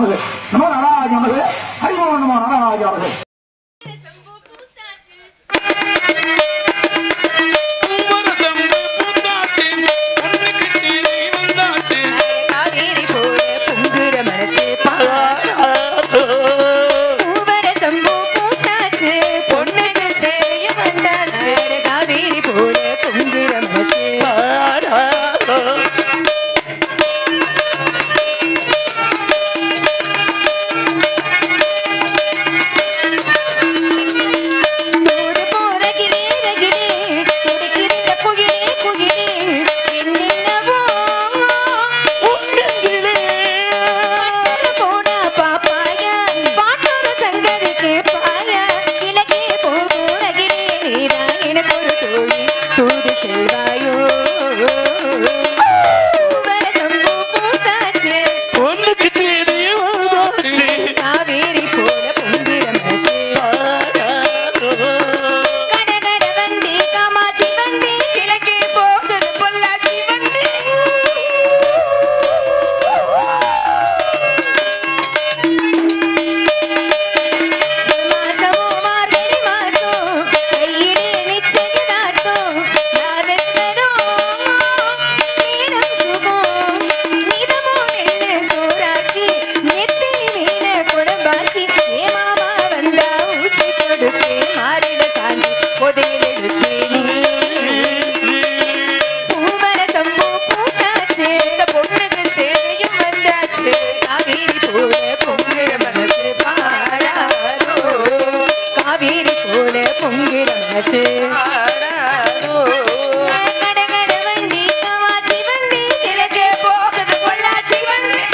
நமது நமோ நாராஜ நமது ஹரிமோ நமோ நாராஜ நமது பூவரசம் பூத்தாச்சு பொண்ணுக்கு சீரி வந்தாச்சு காவேரி போல பொங்குற மனசு பூவரசம் பூ பூத்தாச்சு பொண்ணுக்கு சேரையும் வந்தாச்சு காவேரி போல பொங்குற மனசு தூது போற கிளி ரகிலே துடிக்கிற புகிலே புகிலே என்னென்னவோ உன்னஞ்சிலே போனா பாப்பாய பாட்டொரு சங்கதி கேப்பாய கிழக்கே போகிறகிலே நீதான் எனக்கு ஒரு தோழி தூது செல்வாயோ பூவரசம் பூ பூத்தாச்சு பொண்ணுக்கு சீரி வந்தாச்சு காவேரி போல பொங்குற மனசு கடகட வண்டி காமாட்சி வண்டி கிழக்கே போகுது பொள்ளாச்சி வண்டி மாசமோ மார்கழி மாசம் கையிலே நிச்சயதார்த்தம் நாதஸ்வரம் மீனம் சுகம் நிதமோ நெல்லு சோறாக்கி நெத்திலி மீன குழம்பாக்கி ஏ மாமா வந்தா ஊட்டி கொடுப்பேன் மாறிட சாஞ்சி பொதையில் எடுப்பேனே பூவரசம் பூ பூத்தாச்சு இந்த பொண்ணுக்கு சேவையும் வந்தாச்சு காவேரி போல பொங்குற மனசு பாடாதோ காவேரி போல பொங்குற மனசு பாடாதோ கடகட வண்டி காமாட்சி வண்டி கிழக்கே போகுது பொள்ளாச்சி வண்டி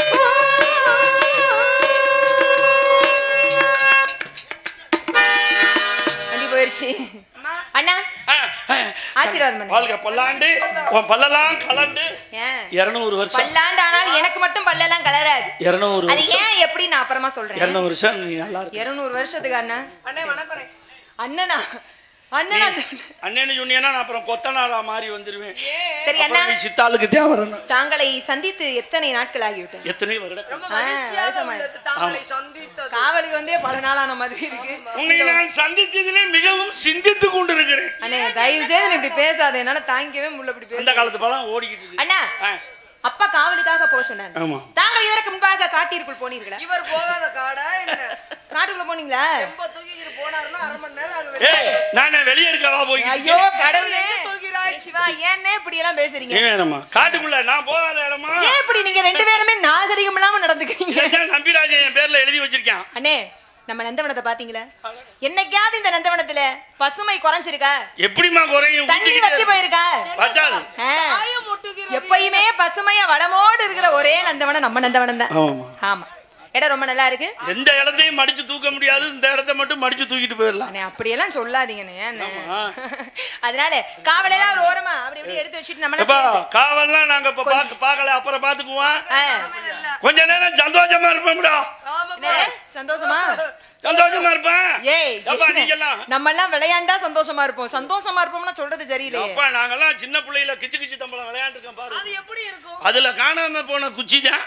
வண்டி போயிடுச்சு அண்ணா ஆசீர்வாதம் பண்ணு. வாழ்க பல்லாண்டு உன் பல்லெல்லாம் கலண்டு ஏன் இருநூறு வருஷம் பல்லாண்டு ஆனால் எனக்கு மட்டும் பல்லெல்லாம் கலராது இருநூறு அது வருஷம் ஏன் எப்படி நான் அப்புறமா சொல்றேன் இருநூறு வருஷம் நீ நல்லா இருக்க இருநூறு வருஷத்துக்கு அண்ணா அண்ணே வணக்கம் அண்ணனா அண்ணனா அண்ணன்னு சொன்னீங்கன்னா நான் அப்புறம் கொத்தனாரா மாறி வந்துருவேன் சரி அண்ணா அப்புறம் நீ சித்தாளுக்கு தேவரணும் தாங்களை சந்தித்து எத்தனை நாட்கள் ஆகிவிட்டது எத்தனை வருடம் ஆ, வருஷமா இருக்கு. காவலுக்கு வந்தே பல நாளான மாதிரி இருக்கு உன்னை நான் சந்தித்ததிலே மிகவும் சிந்தித்து கொண்டிருக்கிறேன் அண்ணே தயவு செய்து நீ இப்படி பேசாத என்னால தாங்கிக்கவே முடியல இப்படி அந்த பேச காலத்து படம் ஓடிக்கிட்டு இருக்கு அண்ணா ஆ, அப்பா காவலுக்காக போக சொன்னாங்க ஆமா தாங்கள் இதற்கு முன்பாக காட்டிற்குள் போனீர்களா இவர் போகாத காடா என்ன காட்டுக்குள்ள போனீங்களா ரொம்ப தூக்கிட்டு போனாருன்னா அரை மணி நேரம் ஆகும் ஏய் நான் வெளியே இருக்கவா போய் ஐயோ கடவுளே என்ன சொல்கிறாய்? சிவா ஏன்னே இப்படி எல்லாம் பேசுறீங்க ஏன் இடமா காட்டுக்குள்ள நான் போகாத இடமா ஏன் இப்படி நீங்க ரெண்டு பேருமே நாகரிகம் இல்லாம நடந்துக்கிறீங்க இதைத்தான் நம்பிராஜன் என் பேர்ல எழுதி வச்சிருக்கான் அண்ணே நம்ம நந்தவனத்தை பாத்தீங்களா என்னைக்காவது இந்த நந்தவனத்துல பசுமை குறைஞ்சிருக்கா எப்படிம்மா குறையும் தண்ணி வத்தி போயிருக்கா பார்த்தால் ஆ. சாயம் ஒட்டுகிறது எப்பயுமே பசுமையா வளமோடு இருக்கிற ஒரே நந்தவனம் நம்ம நந்தவனம் தான் ஆமாமா ஆமா இடம் ரொம்ப நல்லா இருக்கு எந்த இடத்தையும் மடிச்சு தூக்க முடியாது இந்த இடத்த மட்டும் மடிச்சு தூக்கிட்டு போயிடலாம் அண்ணே அப்படியெல்லாம் சொல்லாதீங்கண்ணே அண்ணே. ஆமா. அதனால காவலையெல்லாம் ஒரு ஓரமா அப்படி இப்படி எடுத்து வச்சுட்டு நம்ம எப்பா காவல்லாம் நாங்க இப்ப பாக்க பாக்கல அப்புறம் பாத்துக்குவோம் ஆ. கொஞ்ச நேரம் சந்தோஷமா இருப்போம்டா என்னது? சந்தோஷமா சந்தோஷமா இருப்பேன் ஏய் எப்பா நீங்கெல்லாம் நம்ம எல்லாம் விளையாண்டா சந்தோஷமா இருப்போம் சந்தோஷமா இருப்போம்னா சொல்றது சரியில்லையே அப்பா நாங்கெல்லாம் சின்ன பிள்ளையில கிச்சு கிச்சு தம்பளம் விளையாண்டுருக்கோம் பாரு அது எப்படி இருக்கும் அதுல காணாம போன குச்சி தான்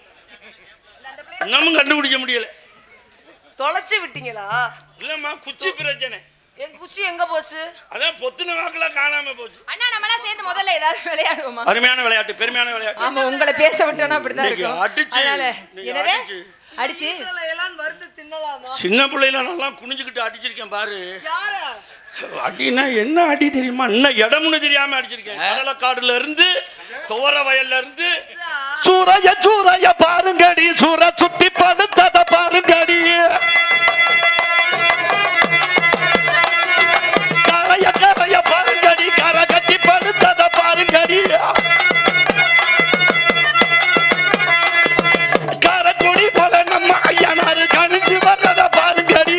இன்னமும் கண்டுபிடிக்க முடியல தொலைச்சு விட்டீங்களா இல்லம்மா குச்சி பிரச்சனை என் குச்சி எங்க போச்சு அதான் பொத்துன வாக்குல காணாம போச்சு அண்ணா நம்மளாம் சேர்ந்து முதல்ல ஏதாவது விளையாடுவோமா அருமையான விளையாட்டு பெருமையான விளையாட்டு ஆமா உங்களை பேச விட்டோம்னா அப்படிதான் இன்னைக்கு இருக்கும் அடிச்சு, அதனால இன்னைக்கு என்னது அடிச்சு. அடிச்சு எல்லாம் வறுத்து தின்னலாமா சின்ன பிள்ளையில நல்லா குனிஞ்சுக்கிட்டு அடிச்சிருக்கேன் பாரு யார அடினா என்ன அடி தெரியுமா இன்னும் இடம்னு தெரியாம அடிச்சிருக்கேன் கடலக்காடுல இருந்து துவர வயல்ல இருந்து சூறைய சூறைய பாருங்கடி சூற சுத்தி படுத்தத பாருங்கடி கரைய கரைய பாருங்கடி கரை கட்டி படுத்தத பாருங்கடி கரக்குடி போல நம்ம ஐயனாரு கணிஞ்சு வர்றத பாருங்கடி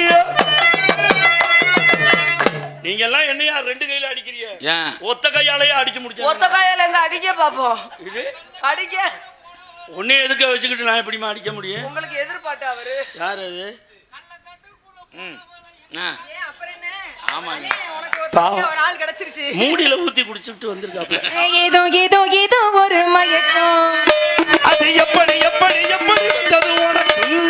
நீங்க எல்லாம் என்னையா ரெண்டு கையில அடிக்கிறீங்க ஏன் ஒத்த கையாலேயே அடிச்சு ஒத்த முடிச்சேன் காயால எங்க அடிக்க பாப்போம் இது அடிக்க உன்னை எதுக்க வச்சுக்கிட்டு நான் எப்படிமா அடிக்க முடியும் உங்களுக்கு எதிர்பார்ட்டு அவரு யார் அது ம் ஆ ஏன் அப்புறம் என்ன ஆமாங்க. அண்ணே, உனக்கு ஒரு பாவம். தனியா ஒரு ஆள் கிடைச்சிருச்சு மூடியில ஊத்தி குடிச்சுட்டு வந்திருக்காப்ல ஏதோ ஏதோ ஏதோ ஒரு மயக்கம் அது எப்படி எப்படி எப்படி வந்தது உனக்கு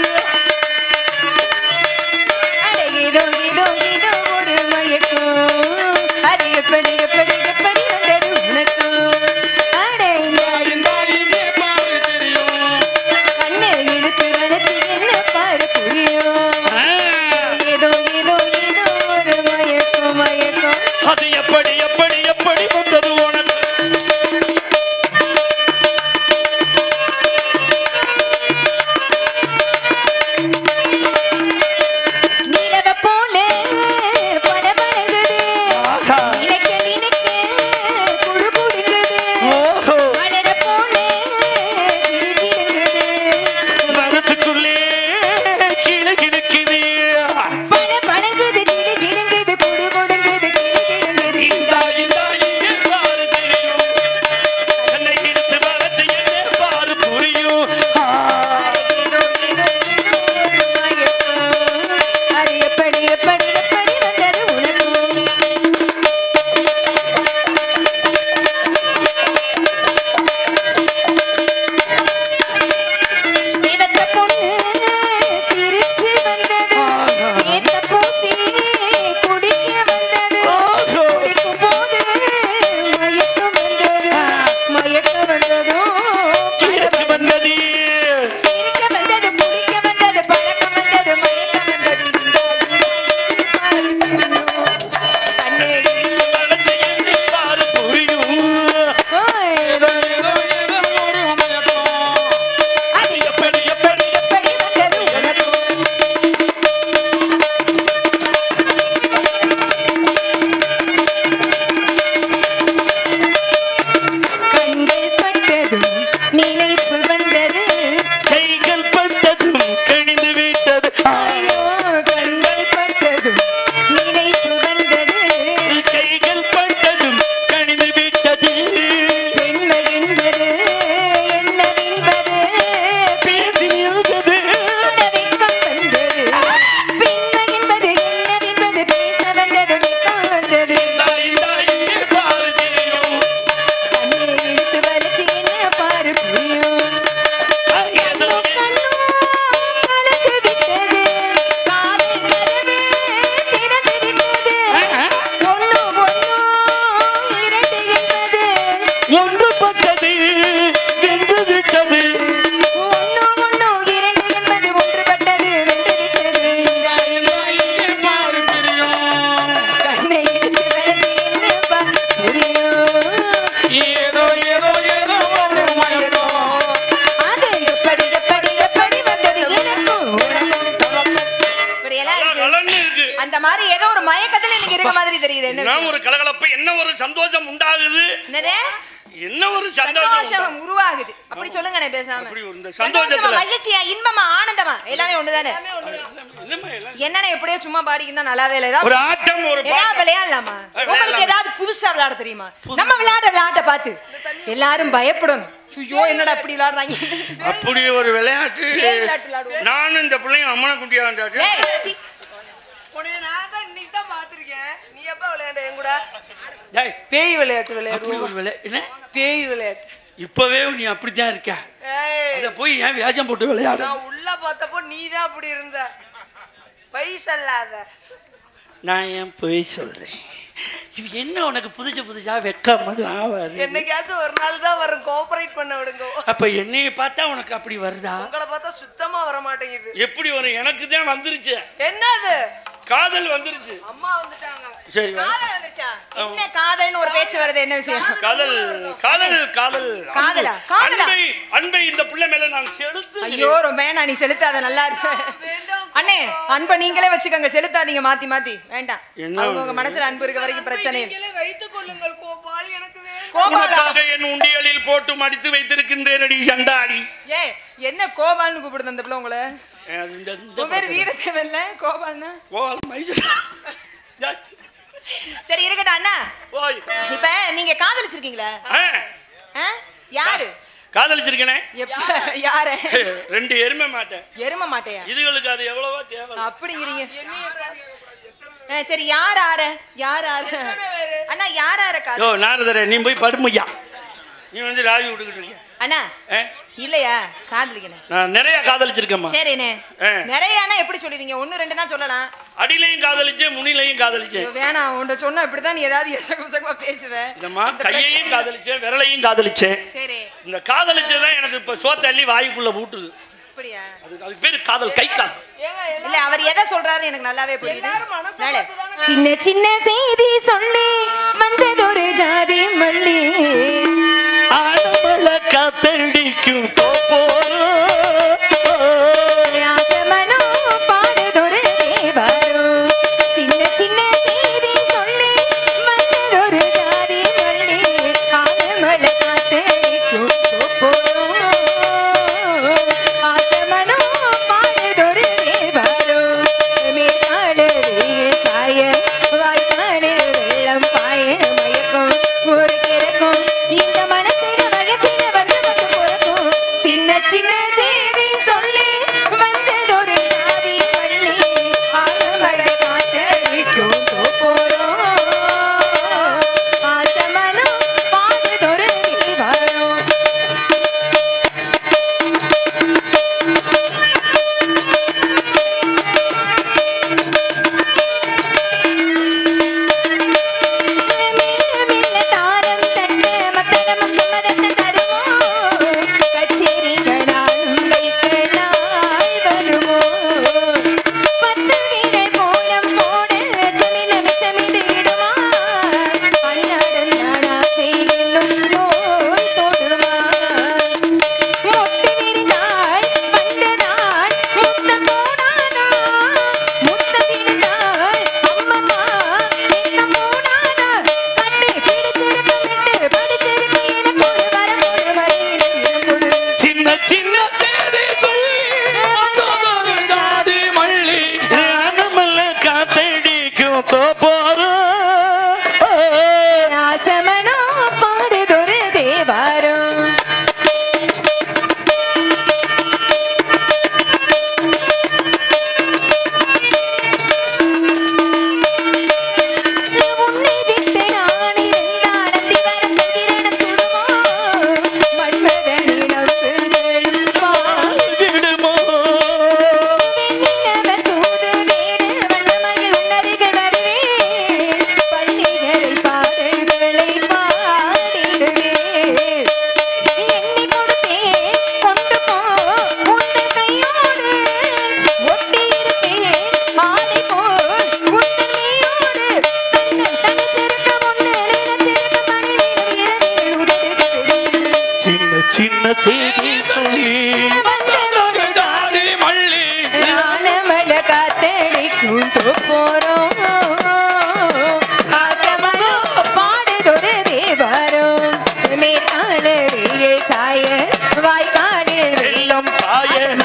இருக்க மாதிரி தெரியுது என்ன என்ன விஷயம்? ஒரு கலகலப்பு என்ன ஒரு சந்தோஷம் உண்டாகுது என்னது என்ன ஒரு சந்தோஷம் சந்தோஷம் உண்டா- உருவாகுது அப்படி சொல்லுங்க நான் பேசாம அப்படி ஒரு இந்த சந்தோஷமா சந்தோஷத்துல மகிழ்ச்சியா இன்பமா ஆனந்தமா எல்லாமே ஒண்ணுதானே என்னம்மா எல்லாம்? என்னன்னு எப்படியோ சும்மா பாடிக்கிட்டு தான் நல்லாவே இல்லை ஏதாவது ஒரு ஆட்டம் ஒரு ஏதாவது பாட்டம் விளையாடலாமா விளையாடலாம். உங்களுக்கு ஏதாவது புதுசா விளையாட தெரியுமா நம்ம விளையாட விளையாட்ட பார்த்து எல்லாரும் பயப்படணும் ஐயோ என்னடா இப்படி விளையாடுறாங்க அப்படி ஒரு விளையாட்டு பேய் விளையாட்டு விளையாடுவோம். நானும் இந்த பிள்ளைங்க அம்மனை குட்டியா ஏய், சீ. உன்னைய நான் தான் இன்னைக்கு தான் பாத்திருக்கேன் நீ எப்ப விளையாண்ட என் கூட டேய், பேய் விளையாட்டு அப்படி விளையாடுவோம் ஒரு விளை என்ன பேய் விளையாட்டு இப்பவே நீ அப்படித்தான் இருக்க ஏய் அத போய் ஏன் வியாஜம் போட்டு விளையாடு நான் உள்ள பார்த்தப்போ நீ தான் அப்படி இருந்த பை சொல்லாத நான் ஏன் போய் சொல்றேன் இது என்ன உனக்கு புதுசு புதுசா வெக்கமெல்லாம் வருது என்னைக்காச்சும் ஒரு நாள் தான் வரும் கோஆபரேட் பண்ண விடுங்க அப்ப என்னைய பார்த்தா உனக்கு அப்படி வருதா உங்களை பார்த்தா சுத்தமா வர மாட்டேங்குது எப்படி வரும் எனக்கு தான் வந்துருச்சு என்னது காதல் வந்துருச்சு அம்மா வந்துட்டாங்க சரி வா. காதல் வந்துருச்சா என்ன காதல்னு ஒரு பேச்சு வருது என்ன விஷயம் காதல் காதல் காதல் காதலா? அன்பு. காதலா? அன்பை அன்பை இந்த பிள்ளை மேல நான் செலுத்து ஐயோ ரொம்ப வேணாம் நீ செலுத்தாத நல்லா இருக்கு வேண்டாம் அண்ணே அன்பை நீங்களே வச்சுக்கோங்க செலுத்தாதீங்க மாத்தி மாத்தி வேண்டாம் என்ன அவங்க உங்க மனசுல அன்பு இருக்க வரைக்கும் பிரச்சனை இல்லை நீங்களே வைத்துக் கொள்ளுங்கள் கோபால் எனக்கு வேணும் கோபாலா உனக்காக என் உண்டியலில் போட்டு மடித்து வைத்திருக்கின்றேனடி சண்டாளி ஏ என்ன கோபால்னு கூப்பிடுது அந்த பிள்ளை உங்களை அது இந்த- இந்த உன் பேர் வீரத்தேவன்ல கோபால்னா கோவால் மைசூர். ஜாய். சரி இருக்கட்டும் அண்ணா ஓய். இப்ப நீங்க காதலிச்சிருக்கீங்களா ஆ, ஆ? யாரு காதலிச்சிருக்கேனே எப்ப யார ரெண்டு எருமை மாட்டேன் எரும மாட்டையா இதுகளுக்கு அது எவ்வளவோ தேவை அப்படிங்கிறீங்க ஆ, சரி யார் ஆற யார் ஆற அண்ணா யார் ஆற காதல் யோ நாரதரே நீ போய் படுமையா நீ வந்து ராவி விட்டுக்கிட்டு இருக்கிய அண்ணா ஆ? இல்லையா காதலிக்கணும் நான் நிறைய காதலிச்சிருக்கேம்மா சரிண்ணே ஆ. நிறையனா எப்படி சொல்லுவீங்க ஒண்ணு ரெண்டு தான் சொல்லலாம் அடியிலையும் காதலிச்சேன் முனிலையும் காதலிச்சேன் ஐயோ, வேணாம் உன்கிட்ட சொன்னா இப்படிதான் நீ ஏதாவது எசகு எசகுமா பேசுவேன் இல்லம்மா இந்த கையையும் பிரச்சனை- காதலிச்சேன் விரலையும் காதலிச்சேன் சரி இந்த காதலிச்சதான் எனக்கு இப்ப சோத்தள்ளி வாய்க்குள்ள ஊட்டுது அப்படியா அதுக்கு அதுக்கு பேரு காதல் கை காதல் ஏங்க இல்ல எல்லாம் அவர் எதை சொல்றாரு எனக்கு நல்லாவே புரியுது எல்லாரும் மனசை நாளே. பார்த்துதானே சின்ன சின்ன செய்தி சொல்லி வந்ததொரு ஜாதி மல்லி ஆடமல காத்தடிக்கும் ஆசமனோ பாடுதொரு தேவாரோ சின்ன சின்ன செய்தி சொல்லி வந்ததொரு ஜாதி மல்லி ஆலமல காத்தடிக்கும் ஆசமனோ பாடுதொரு தேவாரோ மேற்காடு சாய வாய்க்காடில் வெள்ளம் பாய மயக்கம் ஒரு கிறக்கும் இந்த மனசுல வயசில வந்து வந்து பிறக்கும் சின்ன சின்ன செய்தி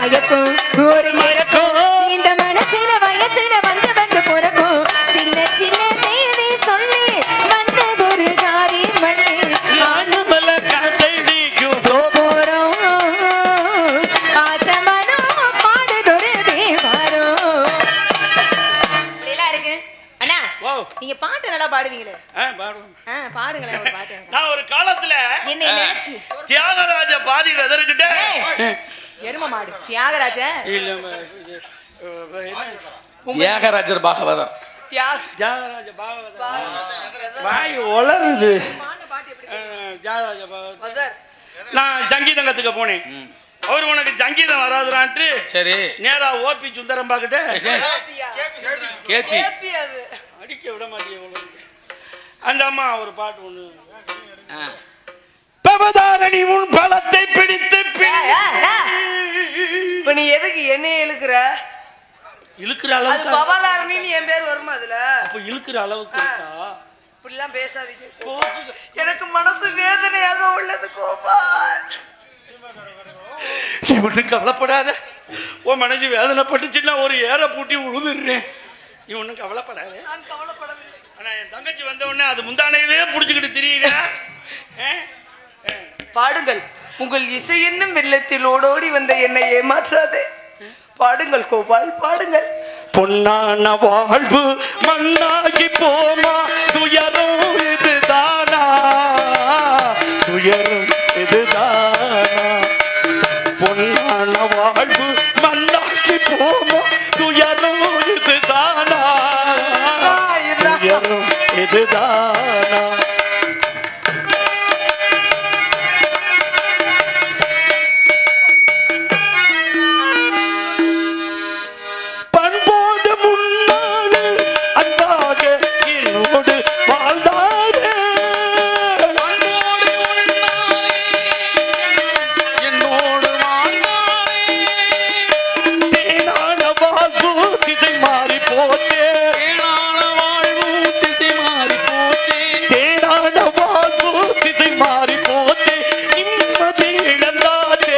மயக்கும் ஒரு மயக்கும் இந்த மனசுல வயசுல வந்து வந்து பிறக்கும் சின்ன சின்ன செய்தி சொல்லி வந்த ஒரு ஜாதி மண்ணு நானுமல காத்தடிக்கும் போறோம் ஆசமனம் பாடுதொரு தேவாரம் இப்படிலாம் இருக்கு அண்ணா ஓ நீங்க பாட்டு நல்லா பாடுவீங்களே ஆ, பாடுவோம். ஆ பாடுங்களேன் ஒரு பாட்டு நான் ஒரு காலத்துல என்னை நினைச்சு தியாகராஜ பாதி வெதர்கிட்ட ஏய், எரும மாடு தியாகராஜன் இல்ல ம, இது, அஹ், என்ன? தியாகராஜர் பாகவதர் தியாக தியாகராஜ பாகவதர் வாய் உளருது அஹ், தியாகராஜ பாகவதர் மதர் நான் சங்கீதம் கத்துக்க போனேன் அவர் உனக்கு சங்கீதம் வராதுறான்ட்டு சரி நேரா ஓபி சுந்தரம் பாக்கிட்ட கேப்பியா கேபி கேப்பி அது அடிக்க விட மாட்டேன் அந்த அம்மா ஒரு பாட்டு ஒண்ணு ஆ. பவதாரணி உன் பலத்தை பிடித்து ஏய், ஏய், ஏய். இப்ப நீ எதுக்கு என்னைய இழுக்கிற இழுக்கிற அது அளவுக்கு பவதாரணின்னு என் பேர் வருமா அதுல அப்ப இழுக்கிற அளவுக்கு இருக்கா இப்படிலாம் பேசாதீங்க கோச்சுக்க. எனக்கு மனசு வேதனையாக உள்ளது கோபால் நீ ஒன்றும் கவலைப்படாத உன் மனசு வேதனைப்பட்டுச்சுன்னா ஒரு ஏற பூட்டி உழுதுடுறேன் நீ ஒன்றும் கவலைப்படாத நான் கவலைப்படவில்லை ஆனா என் தங்கச்சி வந்த உடனே அது முந்தானையவே புடிச்சுக்கிட்டு திரியுற பாடுங்கள் உங்கள் இசை என்னும் வெள்ளத்தில் ஓடோடி வந்த என்னை ஏமாற்றாதே பாடுங்கள் கோபால் பாடுங்கள் பொன்னான வாழ்வு மண்ணாகி போமா துயரம் இதுதானா துயரம் இதுதானா பொன்னான வாழ்வு மண்ணாகி போமா துயரம் இதுதானா துயரம் இதுதானா பண்போடு முன்னாடு அன்பாக என்னோடு வாழ்ந்தாரே என்னோடு வாழ்ந்தாரே தேனான வாழ்வு திசை மாறி போச்சே ஏனான வாழ்வு திசை மாறி போச்சே தேனான வாழ்வு திசை மாறி போச்சே நிம்மதி இழந்தாச்சே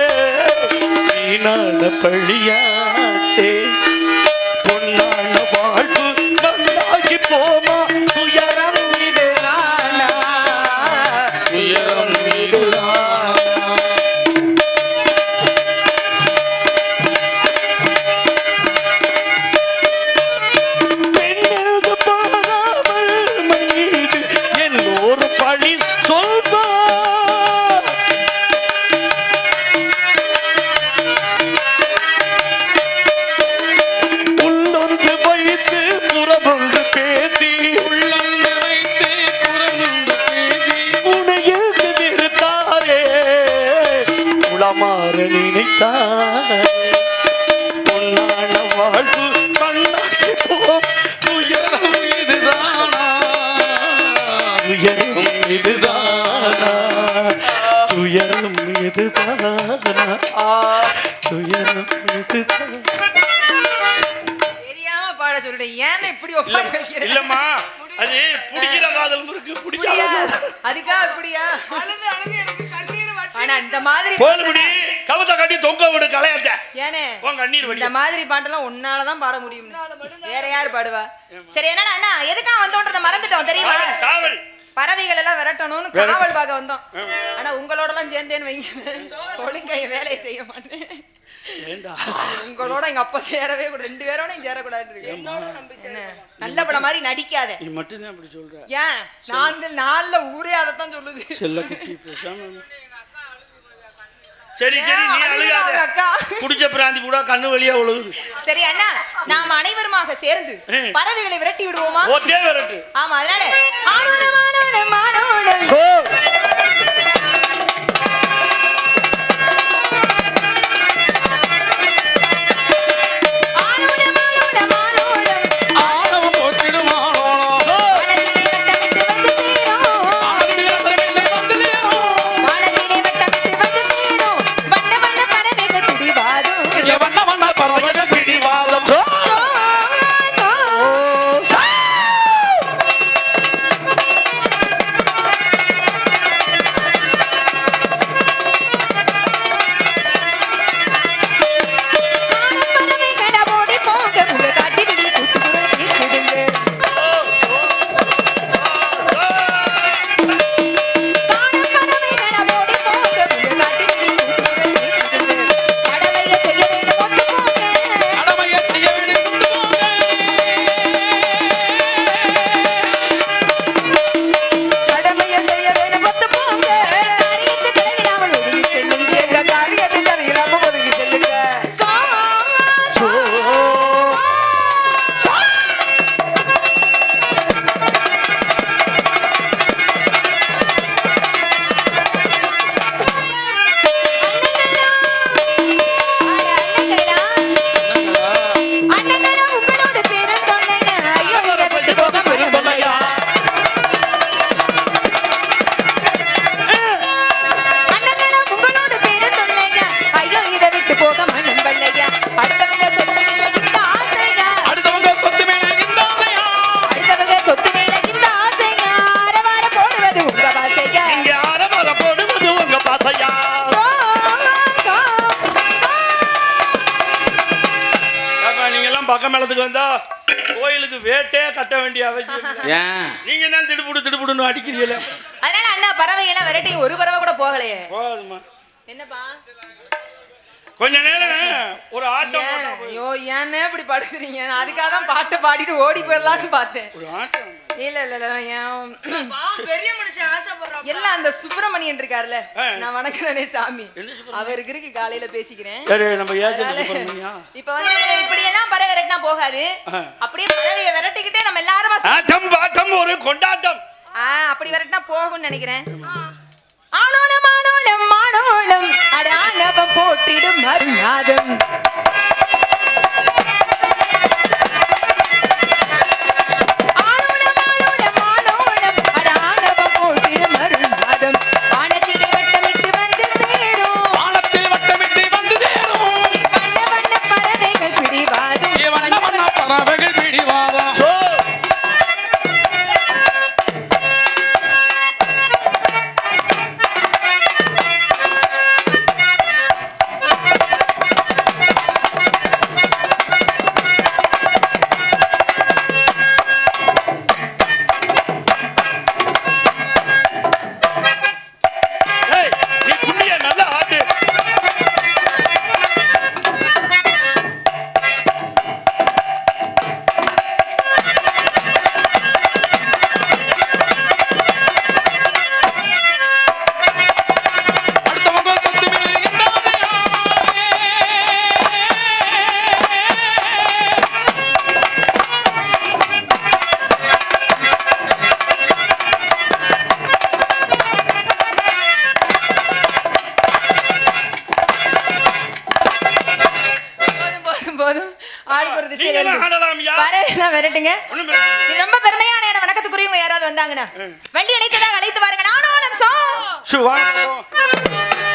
வீணான பழியாச்சே பொன்னான வாழ்வு நல்லாகி போமா துயரம் இதுதானா உயரம் இதுதான் பெண்ணெழுது பாராமல் மன்னிது எல்லோரும் பழி சொல்வார் உள்ளொன்று வைத்து புறமொன்று பேசி உள்ளங்க வைத்து புறமுண்டு பேசி உனையில் நிறுத்தாரே உளமாற நினைத்தார் பொன்னான வாழ்வு மண்ணாகி போம் துயரம் இதுதானா துயரம் இதுதானா துயரம் இதுதானா துயரம் இதுதானா தெரியாம பாட சொல்லிட்டேன் ஏன் இப்படி ஒப்பாரி வைக்கிற? இல்லம்மா அது பிடிக்கிற காதல் இருக்கு இப்படியா? பிடிக்காத அதுக்கா இப்படியா அழுது அழுது எனக்கு கண்ணீர் வட்டி ஆனா இந்த மாதிரி போதுபடி கவத்தை கட்டி தொங்க விடு கலையாத்த ஏனே உன் கண்ணீர் வடி இந்த மாதிரி பாட்டெல்லாம் உன்னாலதான் பாட முடியும் வேற யாரு பாடுவா சரி என்னடா அண்ணா எதுக்கா வந்தோன்றத மறந்துட்டோம் தெரியுமா காவல் பறவைகள் எல்லாம் விரட்டணும்னு காவல் பார்க்க வந்தோம் ஆனா உங்களோட எல்லாம் சேர்ந்தேன்னு வைங்க ஒழுங்கா என் வேலையை செய்ய மாட்டேன் ஏண்டா உங்களோட எங்க அப்பா சேரவே கூட ரெண்டு பேரோட சேரக்கூடாது இருக்கு என்ன நல்ல படம் மாதிரி நடிக்காத நீ மட்டும்தான் அப்படி சொல்ற ஏன் நான்கு நாள்ல ஊரே அதைத்தான் சொல்லுது செல்ல குட்டி பேசாம சரி சரி ஏன் நீ அழுகுறா அழுகாத அவங்க அக்கா? குடிச்ச பிராந்தி கூட கண்ணு வழியா ஒழுகுது சரி அண்ணா நாம் அனைவருமாக சேர்ந்து ம். பறவைகளை விரட்டி விடுவோமா ஓட்டே வரட்டு ஆமா அதனால ஆனோடம் ஆனோடம் ஆனோடம் ஓ ஆனோடம் ஆனோடம் ஆனோடம் ஆணவம் போற்றிடுமானோ வானத்திலே வட்டமிட்டு வந்து சேரும் ஆனந்திலே பரமில்லை வந்ததேனோ வானத்திலே வட்டமிட்டு வந்து சேரும் வண்ண வண்ண பறவைகள் பிடிவாரும் இங்க வண்ண வண்ண பறவைகள் பிடிவாதம் சோ, சோ. விட்டு போக மனம் வல்லையா அடுத்தவங்க சொத்து மேல இந்த ஆசையா அடுத்தவங்க சொத்து மேல இந்த ஆசையா அடுத்தவங்க சொத்து மேல இந்த ஆசையா அரவார போடுவது உங்க பாஷையா இங்க அரவர போடுவது உங்க பாசையா சோ, சோ, சோ. அப்ப நீங்க எல்லாம் பக்கம் மேளத்துக்கு வந்தா கோயிலுக்கு வேட்டே கட்ட வேண்டிய அவசியம் இல்லை. ஏன் நீங்க தான் திடுப்புடு திடுப்புடுன்னு அடிக்கிறீங்களே அதனால அண்ணா பறவை எல்லாம் விரட்டி ஒரு பறவை கூட போகலையே போதுமா என்னப்பா கொஞ்ச நேரம் ஒரு ஆட்டம் ஏன்? போட்டா போதும். ஐயோ ஏன்னே இப்படி படுத்துறீங்க நான் அதுக்காக தான் பாட்டு பாடிட்டு ஓடி போயிடலான்னு பார்த்தேன் ஒரு ஆட்டம் இல்ல இல்ல இல்ல ஏன் பெரிய மனுஷன் ஆசைப்படுறான் எல்லாம் அந்த சுப்பிரமணியன் இருக்காருல்ல ஆ. நான் வணங்குறேனே சாமி என்ன சுப்பிரமணியன்? அவருக்கு இருக்கு காலையில பேசிக்கிறேன் சரி நம்ம ஏஜென்ட் அதனால சுப்பிரமணியா இப்ப வந்து இப்படி எல்லாம் பறவை விரட்டினா போகாது ஆ. அப்படியே பறவைய விரட்டிக்கிட்டே நம்ம எல்லாரும் ஆட்டம் பாட்டம் ஒரு கொண்டாட்டம் ஆ, அப்படி விரட்டினா போகும்னு நினைக்கிறேன் ஆனோளம் ஆனோளம் ஆனோளம் அடானவம் போட்டிடும் மருநாதம் ஆனோளம் ஆனோளம் ஆனோளம் அடானவம் போட்டிடும் மருநாதம் வானத்திலே வட்டமிட்டு வந்து சேரும் வானத்தில் வட்டமிட்டு வந்து சேரும் வண்ண வண்ண பறவைகள் பிடிவாதும் ஏ வண்ண வண்ண பறவைகள் பிடிவாதம் சோ ஏய் நீ குண்டிய நல்லா ஆட்டு அடுத்தவங்க சொத்து மேல இந்த ஆசையா போதும் போதும் போதும் ஆளுக்கு ஒரு திசை நீங்க வருது. ஆடலாம்யா பறவைலாம் விரட்டுங்க ஒண்ணும் பிரச்சனை இல்லை. இது ரொம்ப பெருமையான இடம் வணக்கத்துக்குரியவங்க யாராவது வந்தாங்கன்னா வண்டி அழைத்ததாக அழைத்து பாருங்க நானும் சோ சு, வாங்க போவோம்.